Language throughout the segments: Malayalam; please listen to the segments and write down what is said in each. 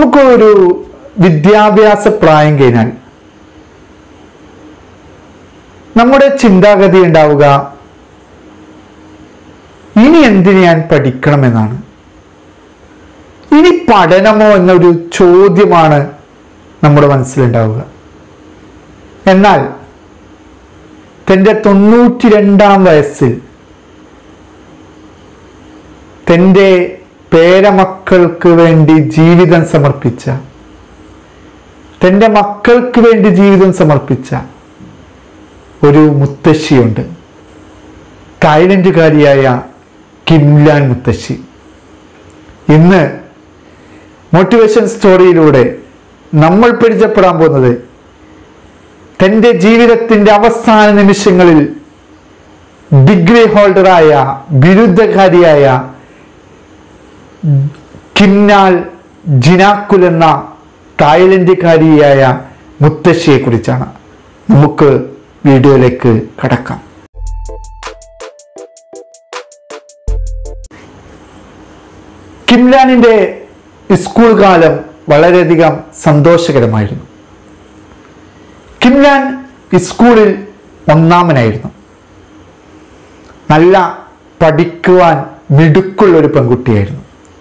നമുക്ക് ഒരു വിദ്യാഭ്യാസ പ്രായം കഴിഞ്ഞാൽ നമ്മുടെ ചിന്താഗതി ഉണ്ടാവുക ഇനി എന്തിന് ഞാൻ പഠിക്കണമെന്നാണ് ഇനി പഠനമോ എന്നൊരു ചോദ്യമാണ് നമ്മുടെ മനസ്സിലുണ്ടാവുക എന്നാൽ തൻ്റെ തൊണ്ണൂറ്റി രണ്ടാം വയസ്സിൽ തൻ്റെ പേരമക്കൾക്ക് വേണ്ടി ജീവിതം സമർപ്പിച്ച തൻ്റെ മക്കൾക്ക് വേണ്ടി ജീവിതം സമർപ്പിച്ച ഒരു മുത്തശ്ശിയുണ്ട് തായ്ലൻഡുകാരിയായ കിംലാൻ മുത്തശ്ശി ഇന്ന് മോട്ടിവേഷൻ സ്റ്റോറിയിലൂടെ നമ്മൾ പരിചയപ്പെടാൻ പോകുന്നത് തൻ്റെ ജീവിതത്തിൻ്റെ അവസാന നിമിഷങ്ങളിൽ ഡിഗ്രി ഹോൾഡറായ ബിരുദകാരിയായ കിന്നാൽ ജിനാക്കുൽ എന്ന തായ്ലൻഡുകാരിയായ മുത്തശ്ശിയെ കുറിച്ചാണ് നമുക്ക് വീഡിയോയിലേക്ക് കടക്കാം കിംലാനിൻ്റെ സ്കൂൾ കാലം വളരെയധികം സന്തോഷകരമായിരുന്നു കിംലാൻ സ്കൂളിൽ ഒന്നാമനായിരുന്നു നല്ല പഠിക്കുവാൻ മിടുക്കുള്ള ഒരു പെൺകുട്ടിയായിരുന്നു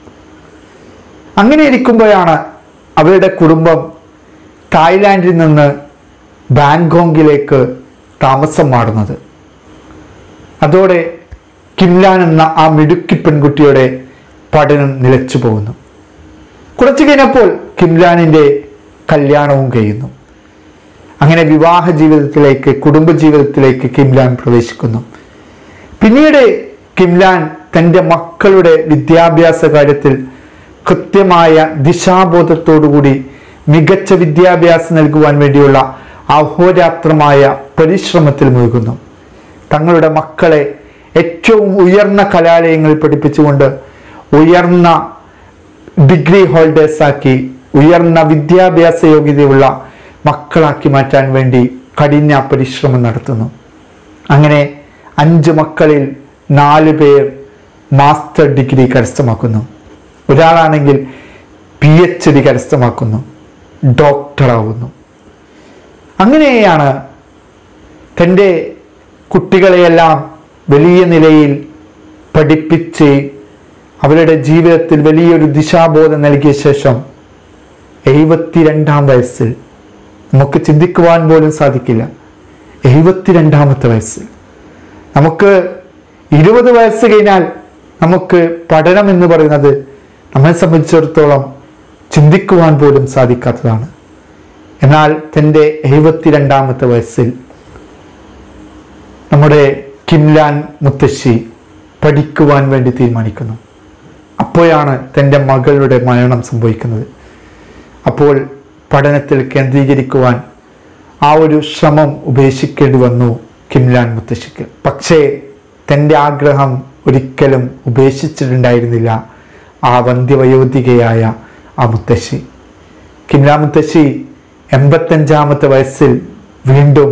അങ്ങനെ ഇരിക്കുമ്പോഴാണ് അവരുടെ കുടുംബം തായ്ലാൻഡിൽ നിന്ന് ബാങ്കോങ്ങിലേക്ക് താമസം മാറുന്നത് അതോടെ കിംലാൻ എന്ന ആ മിടുക്കി പെൺകുട്ടിയുടെ പഠനം നിലച്ചു പോകുന്നു കുറച്ചു കഴിഞ്ഞപ്പോൾ കിംലാനിൻ്റെ കല്യാണവും കഴിയുന്നു അങ്ങനെ വിവാഹ ജീവിതത്തിലേക്ക് കുടുംബ ജീവിതത്തിലേക്ക് കിംലാൻ പ്രവേശിക്കുന്നു പിന്നീട് കിംലാൻ തൻ്റെ മക്കളുടെ വിദ്യാഭ്യാസ കാര്യത്തിൽ കൃത്യമായ ദിശാബോധത്തോടുകൂടി മികച്ച വിദ്യാഭ്യാസം നൽകുവാൻ വേണ്ടിയുള്ള അഹോരാത്രമായ പരിശ്രമത്തിൽ മുഴുകുന്നു തങ്ങളുടെ മക്കളെ ഏറ്റവും ഉയർന്ന കലാലയങ്ങളിൽ പഠിപ്പിച്ചുകൊണ്ട് ഉയർന്ന ഡിഗ്രി ഹോൾഡേഴ്സാക്കി ഉയർന്ന വിദ്യാഭ്യാസ യോഗ്യതയുള്ള മക്കളാക്കി മാറ്റാൻ വേണ്ടി കഠിന പരിശ്രമം നടത്തുന്നു അങ്ങനെ അഞ്ച് മക്കളിൽ നാല് പേർ മാസ്റ്റർ ഡിഗ്രി കരസ്ഥമാക്കുന്നു ഒരാളാണെങ്കിൽ പി എച്ച് ഡി കരസ്ഥമാക്കുന്നു ഡോക്ടറാവുന്നു അങ്ങനെയാണ് തൻ്റെ കുട്ടികളെയെല്ലാം വലിയ നിലയിൽ പഠിപ്പിച്ച് അവരുടെ ജീവിതത്തിൽ വലിയൊരു ദിശാബോധം നൽകിയ ശേഷം എഴുപത്തിരണ്ടാം വയസ്സിൽ നമുക്ക് ചിന്തിക്കുവാൻ പോലും സാധിക്കില്ല എഴുപത്തിരണ്ടാമത്തെ വയസ്സിൽ നമുക്ക് ഇരുപത് വയസ്സ് കഴിഞ്ഞാൽ നമുക്ക് പഠനം എന്ന് പറയുന്നത് നമ്മെ സംബന്ധിച്ചിടത്തോളം ചിന്തിക്കുവാൻ പോലും സാധിക്കാത്തതാണ് എന്നാൽ തൻ്റെ എഴുപത്തിരണ്ടാമത്തെ വയസ്സിൽ നമ്മുടെ കിംലാൻ മുത്തശ്ശി പഠിക്കുവാൻ വേണ്ടി തീരുമാനിക്കുന്നു അപ്പോഴാണ് തൻ്റെ മകളുടെ മരണം സംഭവിക്കുന്നത് അപ്പോൾ പഠനത്തിൽ കേന്ദ്രീകരിക്കുവാൻ ആ ഒരു ശ്രമം ഉപേക്ഷിക്കേണ്ടി വന്നു കിംലാൻ മുത്തശ്ശിക്ക് പക്ഷേ തൻ്റെ ആഗ്രഹം ഒരിക്കലും ഉപേക്ഷിച്ചിട്ടുണ്ടായിരുന്നില്ല ആ വന്ധ്യവയോധികയായ ആ മുത്തശ്ശി കിംലാൻ മുത്തശ്ശി എൺപത്തഞ്ചാമത്തെ വയസ്സിൽ വീണ്ടും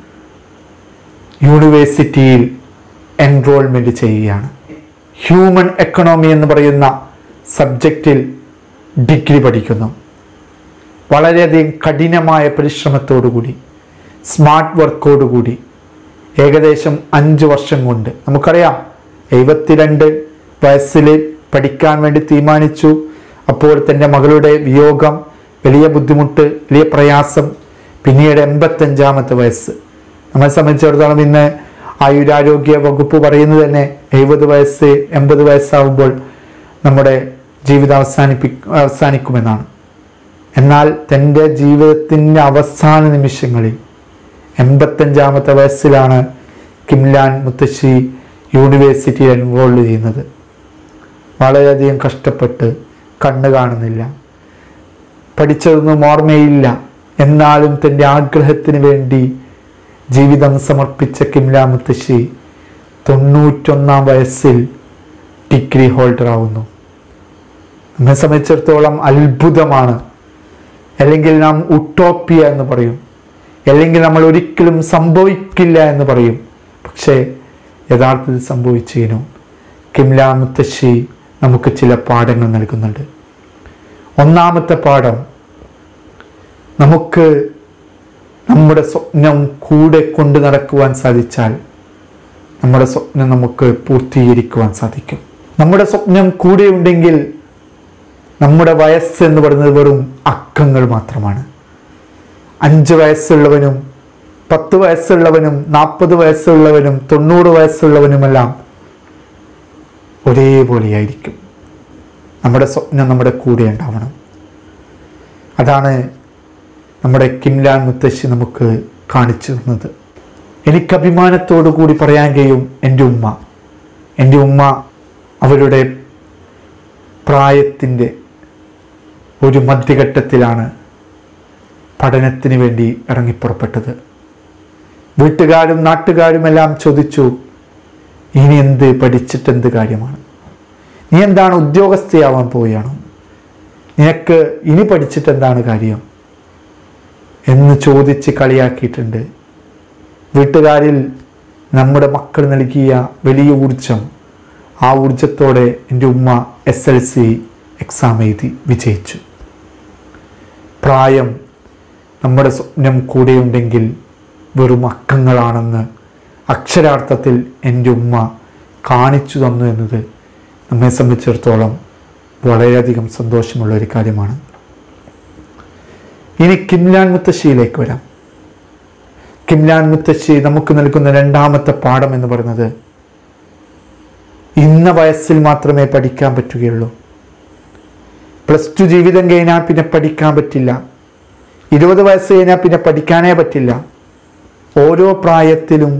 യൂണിവേഴ്സിറ്റിയിൽ എൻറോൾമെന്റ് ചെയ്യുകയാണ് ഹ്യൂമൻ എക്കണോമി എന്ന് പറയുന്ന സബ്ജക്റ്റിൽ ഡിഗ്രി പഠിക്കുന്നു വളരെയധികം കഠിനമായ പരിശ്രമത്തോടുകൂടി സ്മാർട്ട് വർക്കോടുകൂടി ഏകദേശം അഞ്ച് വർഷം കൊണ്ട് നമുക്കറിയാം എഴുപത്തിരണ്ട് വയസ്സിൽ പഠിക്കാൻ വേണ്ടി തീരുമാനിച്ചു അപ്പോൾ തൻ്റെ മകളുടെ വിയോഗം വലിയ ബുദ്ധിമുട്ട് വലിയ പ്രയാസം പിന്നീട് എൺപത്തഞ്ചാമത്തെ വയസ്സ് നമ്മളെ സംബന്ധിച്ചിടത്തോളം ഇന്ന് ആയുരാരോഗ്യ വകുപ്പ് പറയുന്നത് തന്നെ എഴുപത് വയസ്സ് എൺപത് വയസ്സാവുമ്പോൾ നമ്മുടെ ജീവിതം അവസാനിപ്പി അവസാനിക്കുമെന്നാണ് എന്നാൽ തൻ്റെ ജീവിതത്തിൻ്റെ അവസാന നിമിഷങ്ങളിൽ എൺപത്തഞ്ചാമത്തെ വയസ്സിലാണ് കിംലാൻ മുത്തശ്ശി യൂണിവേഴ്സിറ്റിയിൽ എൻറോൾ ചെയ്യുന്നത് വളരെയധികം കഷ്ടപ്പെട്ട് കണ്ണ് കാണുന്നില്ല പഠിച്ചതൊന്നും ഓർമ്മയില്ല എന്നാലും തൻ്റെ ആഗ്രഹത്തിന് വേണ്ടി ജീവിതം സമർപ്പിച്ച കിംല മുത്തശ്ശി തൊണ്ണൂറ്റൊന്നാം വയസ്സിൽ ഡിഗ്രി ഹോൾഡർ ആവുന്നു നമ്മെ സംബന്ധിച്ചിടത്തോളം അത്ഭുതമാണ് അല്ലെങ്കിൽ നാം ഉട്ടോപ്പിയ എന്ന് പറയും അല്ലെങ്കിൽ നമ്മൾ ഒരിക്കലും സംഭവിക്കില്ല എന്ന് പറയും പക്ഷേ യഥാർത്ഥത്തിൽ സംഭവിച്ചതിനു കിംല മുത്തശ്ശി നമുക്ക് ചില പാഠങ്ങൾ നൽകുന്നുണ്ട് ഒന്നാമത്തെ പാഠം നമുക്ക് നമ്മുടെ സ്വപ്നം കൂടെ കൊണ്ട് നടക്കുവാൻ സാധിച്ചാൽ നമ്മുടെ സ്വപ്നം നമുക്ക് പൂർത്തീകരിക്കുവാൻ സാധിക്കും നമ്മുടെ സ്വപ്നം കൂടെ ഉണ്ടെങ്കിൽ നമ്മുടെ വയസ്സ് എന്ന് പറയുന്നത് വെറും അക്കങ്ങൾ മാത്രമാണ് അഞ്ച് വയസ്സുള്ളവനും പത്ത് വയസ്സുള്ളവനും നാൽപ്പത് വയസ്സുള്ളവനും തൊണ്ണൂറ് വയസ്സുള്ളവനുമെല്ലാം ഒരേപോലെയായിരിക്കും നമ്മുടെ സ്വപ്നം നമ്മുടെ കൂടെ ഉണ്ടാവണം അതാണ് നമ്മുടെ കിംലാൻ മുത്തശ്ശി നമുക്ക് കാണിച്ചു തന്നത് എനിക്ക് അഭിമാനത്തോടു കൂടി പറയാൻ കഴിയും എൻ്റെ ഉമ്മ എൻ്റെ ഉമ്മ അവരുടെ പ്രായത്തിൻ്റെ ഒരു മധ്യഘട്ടത്തിലാണ് പഠനത്തിന് വേണ്ടി ഇറങ്ങിപ്പുറപ്പെട്ടത് വീട്ടുകാരും നാട്ടുകാരും എല്ലാം ചോദിച്ചു ഇനി എന്ത് പഠിച്ചിട്ട് എന്ത് കാര്യമാണ് നീ എന്താണ് ഉദ്യോഗസ്ഥയാവാൻ പോവുകയാണോ നിനക്ക് ഇനി പഠിച്ചിട്ട് എന്താണ് കാര്യം എന്ന് ചോദിച്ച് കളിയാക്കിയിട്ടുണ്ട് വീട്ടുകാരിൽ നമ്മുടെ മക്കൾ നൽകിയ വലിയ ഊർജം ആ ഊർജത്തോടെ എൻ്റെ ഉമ്മ എസ് എൽ സി എക്സാം എഴുതി വിജയിച്ചു പ്രായം നമ്മുടെ സ്വപ്നം കൂടെയുണ്ടെങ്കിൽ വെറും അക്കങ്ങളാണെന്ന് അക്ഷരാർത്ഥത്തിൽ എൻ്റെ ഉമ്മ കാണിച്ചു തന്നു എന്നത് നമ്മെ സംബന്ധിച്ചിടത്തോളം വളരെയധികം സന്തോഷമുള്ള ഒരു കാര്യമാണ് ഇനി കിംലാൻ മുത്തശ്ശിയിലേക്ക് വരാം കിംലാൻ മുത്തശ്ശി നമുക്ക് നൽകുന്ന രണ്ടാമത്തെ പാഠം എന്ന് പറയുന്നത് ഇന്ന വയസ്സിൽ മാത്രമേ പഠിക്കാൻ പറ്റുകയുള്ളൂ പ്ലസ് ടു ജീവിതം കഴിഞ്ഞാൽ പിന്നെ പഠിക്കാൻ പറ്റില്ല ഇരുപത് വയസ്സ് കഴിഞ്ഞാൽ പിന്നെ പഠിക്കാനേ പറ്റില്ല ഓരോ പ്രായത്തിലും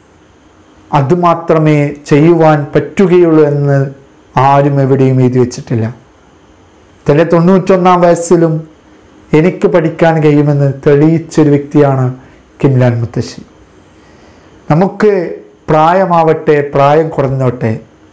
അതുമാത്രമേ ചെയ്യുവാൻ പറ്റുകയുള്ളൂ എന്ന് ആരും എവിടെയും എഴുതി വെച്ചിട്ടില്ല ചില തൊണ്ണൂറ്റൊന്നാം വയസ്സിലും എനിക്ക് പഠിക്കാൻ കഴിയുമെന്ന് തെളിയിച്ചൊരു വ്യക്തിയാണ് കിംലാൻ മുത്തശ്ശി നമുക്ക് പ്രായമാവട്ടെ പ്രായം കുറഞ്ഞോട്ടെ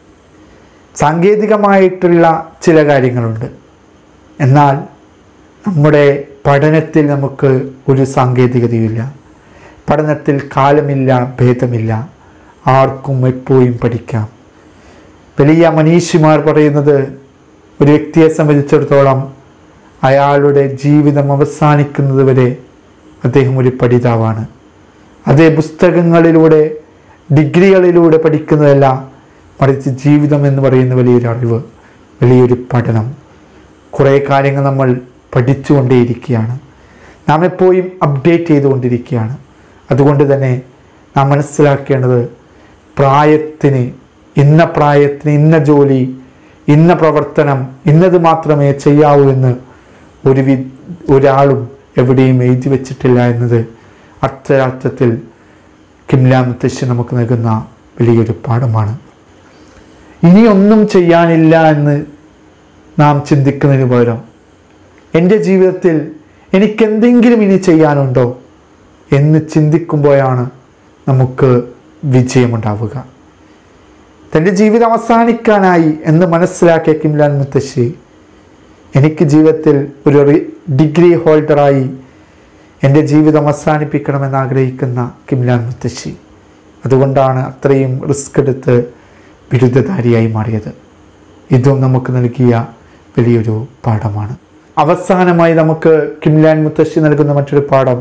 സാങ്കേതികമായിട്ടുള്ള ചില കാര്യങ്ങളുണ്ട് എന്നാൽ നമ്മുടെ പഠനത്തിൽ നമുക്ക് ഒരു സാങ്കേതികതയുമില്ല പഠനത്തിൽ കാലമില്ല ഭേദമില്ല ആർക്കും എപ്പോഴും പഠിക്കാം വലിയ മനീഷിമാർ പറയുന്നത് ഒരു വ്യക്തിയെ സംബന്ധിച്ചിടത്തോളം അയാളുടെ ജീവിതം അവസാനിക്കുന്നത് വരെ അദ്ദേഹം ഒരു പഠിതാവാണ് അതേ പുസ്തകങ്ങളിലൂടെ ഡിഗ്രികളിലൂടെ പഠിക്കുന്നതല്ല മറിച്ച് ജീവിതം എന്ന് പറയുന്ന വലിയൊരു അറിവ് വലിയൊരു പഠനം കുറേ കാര്യങ്ങൾ നമ്മൾ പഠിച്ചുകൊണ്ടേയിരിക്കുകയാണ് നാം എപ്പോഴും അപ്ഡേറ്റ് ചെയ്തുകൊണ്ടിരിക്കുകയാണ് അതുകൊണ്ട് തന്നെ നാം മനസ്സിലാക്കേണ്ടത് പ്രായത്തിന് ഇന്ന പ്രായത്തിന് ഇന്ന ജോലി ഇന്ന പ്രവർത്തനം ഇന്നത് മാത്രമേ ചെയ്യാവൂ എന്ന് ഒരു വി ഒരാളും എവിടെയും എഴുതി വച്ചിട്ടില്ല എന്നത് അക്ഷരാർത്ഥത്തിൽ കിംല മുത്തശ്ശി നമുക്ക് നൽകുന്ന വലിയൊരു പാഠമാണ് ഇനിയൊന്നും ചെയ്യാനില്ല എന്ന് നാം ചിന്തിക്കുന്നതിന് പകരം എൻ്റെ ജീവിതത്തിൽ എനിക്കെന്തെങ്കിലും ഇനി ചെയ്യാനുണ്ടോ എന്ന് ചിന്തിക്കുമ്പോഴാണ് നമുക്ക് വിജയമുണ്ടാവുക തൻ്റെ ജീവിതം അവസാനിക്കാനായി എന്ന് മനസ്സിലാക്കിയ കിംലാൻ മുത്തശ്ശി എനിക്ക് ജീവിതത്തിൽ ഒരു റി- ഡിഗ്രി ഹോൾഡറായി എൻ്റെ ജീവിതം അവസാനിപ്പിക്കണമെന്ന് ആഗ്രഹിക്കുന്ന കിംലാൻ മുത്തശ്ശി അതുകൊണ്ടാണ് അത്രയും റിസ്ക് എടുത്ത് ബിരുദധാരിയായി മാറിയത് ഇതും നമുക്ക് നൽകിയ വലിയൊരു പാഠമാണ് അവസാനമായി നമുക്ക് കിംലാൻ മുത്തശ്ശി നൽകുന്ന മറ്റൊരു പാഠം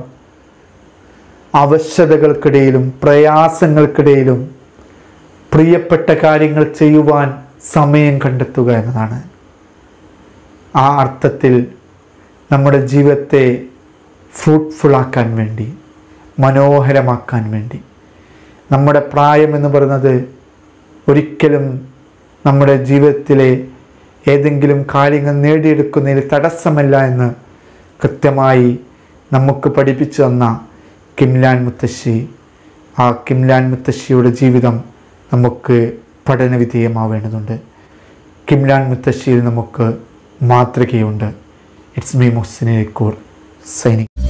അവശതകൾക്കിടയിലും പ്രയാസങ്ങൾക്കിടയിലും പ്രിയപ്പെട്ട കാര്യങ്ങൾ ചെയ്യുവാൻ സമയം കണ്ടെത്തുക എന്നതാണ് ആ അർത്ഥത്തിൽ നമ്മുടെ ജീവിതത്തെ ഫ്രൂട്ട്ഫുള്ളാക്കാൻ വേണ്ടി മനോഹരമാക്കാൻ വേണ്ടി നമ്മുടെ പ്രായം എന്ന് പറയുന്നത് ഒരിക്കലും നമ്മുടെ ജീവിതത്തിലെ ഏതെങ്കിലും കാര്യങ്ങൾ നേടിയെടുക്കുന്നതിൽ തടസ്സമല്ല എന്ന് കൃത്യമായി നമുക്ക് പഠിപ്പിച്ചു തന്ന കിംലാൻ മുത്തശ്ശി ആ കിംലാൻ മുത്തശ്ശിയുടെ ജീവിതം നമുക്ക് പഠനവിധേയമാവേണ്ടതുണ്ട് കിംലാൻ മുത്തശ്ശിയിൽ നമുക്ക് മാതൃകയുണ്ട് ഇറ്റ്സ് മീ മുഹ്സിനെ കൂർ സൈനിക്